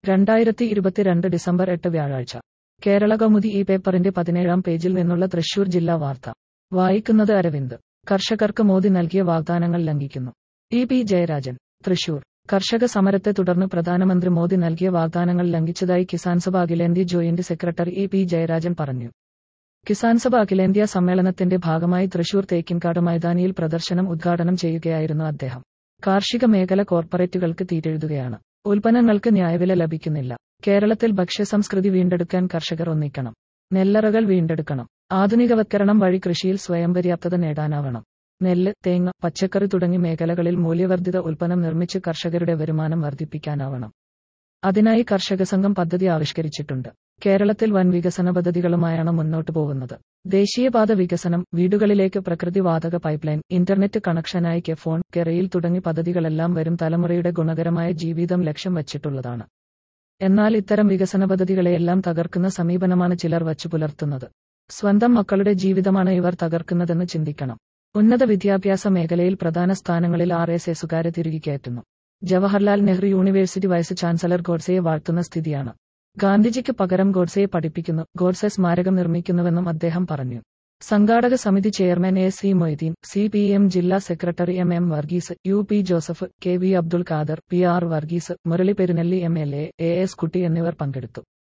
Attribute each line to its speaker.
Speaker 1: രണ്ടായിരത്തി ഇരുപത്തിരണ്ട് ഡിസംബർ എട്ട് വ്യാഴാഴ്ച കേരള കൗമുദി ഈ പേപ്പറിന്റെ പതിനേഴാം പേജിൽ നിന്നുള്ള തൃശൂർ ജില്ലാ വാർത്ത വായിക്കുന്നത് അരവിന്ദ് കർഷകർക്ക് മോദി നൽകിയ വാഗ്ദാനങ്ങൾ ലംഘിക്കുന്നു ഇ പി ജയരാജൻ തൃശൂർ കർഷക സമരത്തെ തുടർന്ന് പ്രധാനമന്ത്രി മോദി നൽകിയ വാഗ്ദാനങ്ങൾ ലംഘിച്ചതായി കിസാൻ സഭ അഖിലേന്ത്യ joint secretary E P Jayarajan പറഞ്ഞു കിസാൻ സഭ അഖിലേന്ത്യാ സമ്മേളനത്തിന്റെ ഭാഗമായി തൃശൂർ തേക്കിൻകാട് മൈതാനിയിൽ പ്രദർശനം ഉദ്ഘാടനം ചെയ്യുകയായിരുന്നു അദ്ദേഹം കാർഷിക മേഖല കോർപ്പറേറ്റുകൾക്ക് തീരെഴുതുകയാണ് ഉൽപ്പന്നങ്ങൾക്ക് ന്യായവില ലഭിക്കുന്നില്ല കേരളത്തിൽ ഭക്ഷ്യസംസ്കൃതി വീണ്ടെടുക്കാൻ കർഷകർ ഒന്നിക്കണം നെല്ലറകൾ വീണ്ടെടുക്കണം ആധുനികവത്കരണം വഴി കൃഷിയിൽ സ്വയം പര്യാപ്തത നേടാനാവണം നെല്ല് തേങ്ങ പച്ചക്കറി തുടങ്ങി മേഖലകളിൽ മൂല്യവർദ്ധിത ഉൽപ്പന്നം നിർമ്മിച്ച് കർഷകരുടെ വരുമാനം വർദ്ധിപ്പിക്കാനാവണം അതിനായി കർഷക സംഘം പദ്ധതി ആവിഷ്കരിച്ചിട്ടുണ്ട് കേരളത്തിൽ വൻ വികസന പദ്ധതികളുമായാണ് മുന്നോട്ടു പോകുന്നത് ദേശീയപാത വികസനം വീടുകളിലേക്ക് പ്രകൃതിവാതക പൈപ്പ്ലൈൻ ഇന്റർനെറ്റ് കണക്ഷനായി കെ ഫോൺ കെറയിൽ തുടങ്ങി പദ്ധതികളെല്ലാം വരും തലമുറയുടെ ഗുണകരമായ ജീവിതം ലക്ഷ്യം വച്ചിട്ടുള്ളതാണ് എന്നാൽ ഇത്തരം വികസന പദ്ധതികളെയെല്ലാം തകർക്കുന്ന സമീപനമാണ് ചിലർ വച്ചു പുലർത്തുന്നത് സ്വന്തം മക്കളുടെ ജീവിതമാണ് ഇവർ തകർക്കുന്നതെന്ന് ചിന്തിക്കണം ഉന്നത വിദ്യാഭ്യാസ മേഖലയിൽ പ്രധാന സ്ഥാനങ്ങളിൽ ആർ എസ് എസുകാരെ തിരികെ കയറ്റുന്നു Jawaharlal Nehru university vice chancellor ഗോഡ്സെയെ വാഴ്ത്തുന്ന സ്ഥിതിയാണ് ഗാന്ധിജിക്ക് പകരം ഗോഡ്സെയെ പഠിപ്പിക്കുന്നു ഗോഡ്സെ സ്മാരകം നിർമ്മിക്കുന്നുവെന്നും അദ്ദേഹം പറഞ്ഞു സംഘാടക സമിതി chairman A C Moideen C P M ജില്ലാ secretary M M Varghese U P Joseph K V Abdul Khader P R Varghese Murali Perunelli M L A A S Kutty എന്നിവർ പങ്കെടുത്തു